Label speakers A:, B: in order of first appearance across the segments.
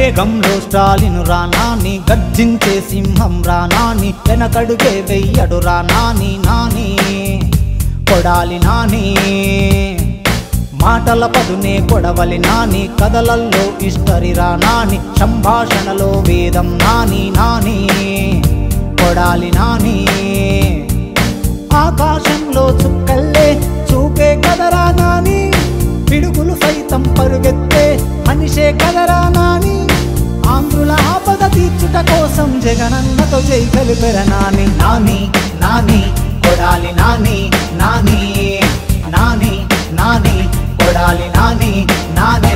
A: వేగంలో స్టాలిను రానాని గర్జించే సింహం రానాని వెనకడుగే వెయ్యడు రానాని నాని కొడాలి నాని మాటల పదునే కొడవలి నాని కథలల్లో ఇష్టరి రానాని సంభాషణలో వేదం నాని నాని కొడాలి నాని ఆకాశంలో చుక్కల్లే చూపే కదరా నాని పిడుగులు సైతం పరుగెత్తే మనిషే కదరా నాని ఆంధ్రుల ఆపద తీర్చుట కోసం జగనన్నతో జై కలిపెర నాని నాని నాని కొడాలి నాని నాని నాని నాని కొడాలి నాని నాని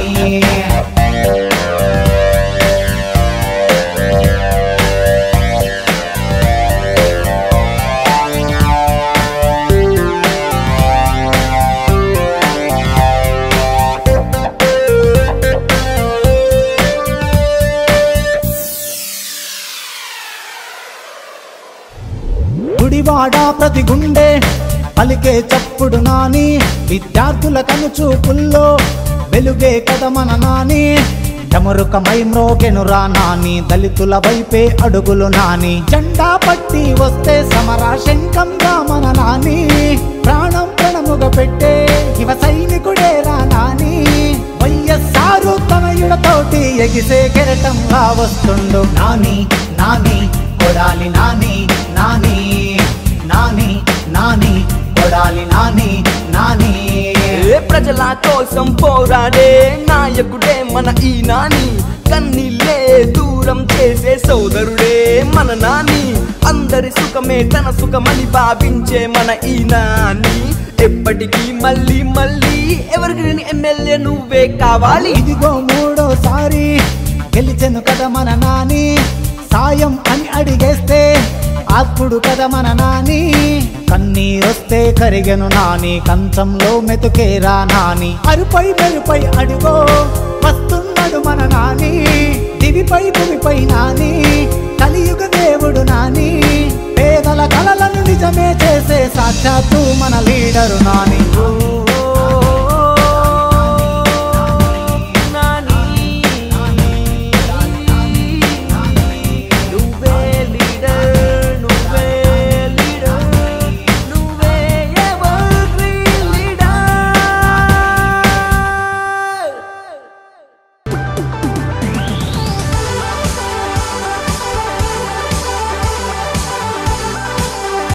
A: గుడివాడ ప్రతి గుండె పలికే చప్పుడు నాని విద్యార్థుల కనుచూపుల్లో వెలుగే కథ మన నాని డమరుకమై మ్రోగెను రా నాని దళితుల వైపే అడుగులు నాని జెండా పట్టి వస్తే సమర శంఖంగా మన నాని ప్రాణం ప్రణముగ పెట్టే యువ సైనికుడే రా నాని వైఎస్ఆరు తనయుడతోటి ఎగిసే కెరటంగా వస్తుండు నాని నాని కొడాలి నాని నాని నాని నాని కొడాలి నాని నాని
B: ఏ ప్రజల కోసం పోరాడే నాయకుడే మన ఈ నాని కన్నీళ్ళే దూరం చేసే సోదరుడే మన నాని అందరి సుఖమే తన సుఖమని భావించే మన ఈ నాని ఎప్పటికీ మళ్ళీ మళ్ళీ ఎవరికి ఎమ్మెల్యే నువ్వే కావాలి
A: ఇదిగో మూడోసారి గెలిచెను కదా మన నాని సాయం అని అడిగేస్తే అప్పుడు కదా మన నాని కన్నీరొస్తే కరిగెను నాని కంచంలో మెతుకేరా నాని అరుపై మెరుపై అడుగో వస్తున్నాడు మన నాని దివిపై భూమిపై నాని కలియుగ దేవుడు నాని పేదల కలలను నిజమే చేసే సాక్షాత్తు మన లీడరు నాని